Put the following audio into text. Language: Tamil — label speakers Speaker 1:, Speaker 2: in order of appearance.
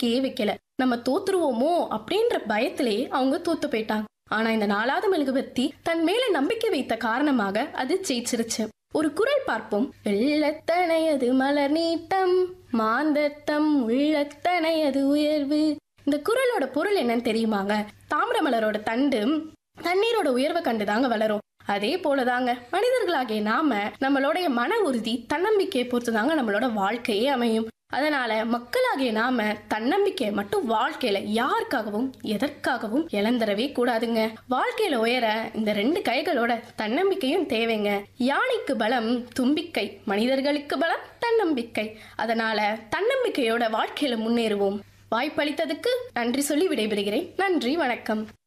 Speaker 1: நம்பிக்கையே வைக்கல நம்ம தோத்துருவோமோ அப்படின்ற பயத்திலேயே அவங்க தோத்து போயிட்டாங்க ஆனா இந்த நாலாவது மெழுகுவர்த்தி தன் மேல நம்பிக்கை வைத்த காரணமாக அது ஜெயிச்சிருச்சு ஒரு குரல் பார்ப்போம் வெள்ளத்தனையது மலர் நீட்டம் மாந்தத்தம் உள்ளத்தனையது உயர்வு இந்த குரலோட பொருள் என்னன்னு தெரியுமாங்க தாமிர மலரோட தண்டு தண்ணீரோட உயர்வை கண்டுதாங்க வளரும் அதே போலதாங்க மனிதர்களாகிய நாம நம்மளுடைய மன உறுதி தன்னம்பிக்கையை பொறுத்து தாங்க நம்மளோட வாழ்க்கையே அமையும் அதனால மக்களாகிய நாம தன்னம்பிக்கையை மட்டும் வாழ்க்கையில யாருக்காகவும் எதற்காகவும் இழந்துடவே கூடாதுங்க வாழ்க்கையில உயர இந்த ரெண்டு கைகளோட தன்னம்பிக்கையும் தேவைங்க யானைக்கு பலம் தும்பிக்கை மனிதர்களுக்கு பலம் தன்னம்பிக்கை அதனால தன்னம்பிக்கையோட வாழ்க்கையில முன்னேறுவோம் வாய்ப்பளித்ததுக்கு நன்றி சொல்லி விடைபெறுகிறேன் நன்றி வணக்கம்